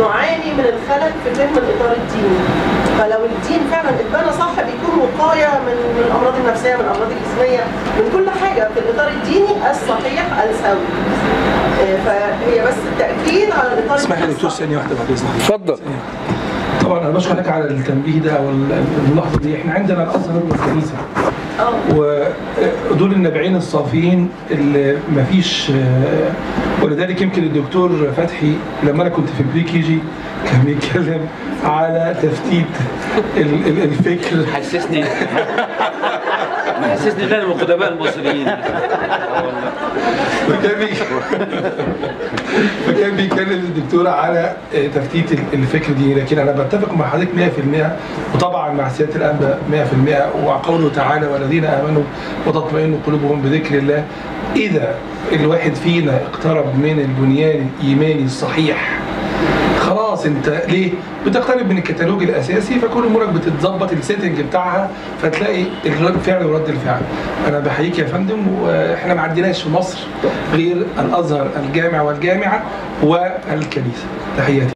نعاني من الخلل في فهم الاطار الديني فلو الدين فعلا اتبنى صح بيكون وقايه من من الامراض النفسيه من الامراض الجسميه من كل حاجه في الاطار الديني الصحيح السوي آه، فهي بس التاكيد على الاطار اسمح لي الديني دكتور الصح. ثانيه واحده بعد اذنك اتفضل طبعا انا بشكر حضرتك على التنبيه ده او الملاحظه دي احنا عندنا الازهر والكنيسه اه ودول النبعين الصافيين اللي ما فيش ولذلك يمكن الدكتور فتحي لما انا كنت في البري كي جي كان بيتكلم على تفتيت ال- ال- الفكر حسسني حسسني ان انا من القدماء المصريين فكان بي... فكان بيتكلم الدكتور على تفتيت الفكر دي لكن انا بتفق مع حضرتك 100% وطبعا مع سياده الانبا 100% وقوله تعالى والذين امنوا وتطمئن قلوبهم بذكر الله اذا الواحد فينا اقترب من البنيان الايماني الصحيح خلاص انت ليه؟ بتقترب من الكتالوج الاساسي فكل امورك بتتظبط السيتنج بتاعها فتلاقي الرد فعل ورد الفعل. انا بحييك يا فندم واحنا ما عندناش في مصر غير الازهر الجامع والجامعه والكنيسه. تحياتي.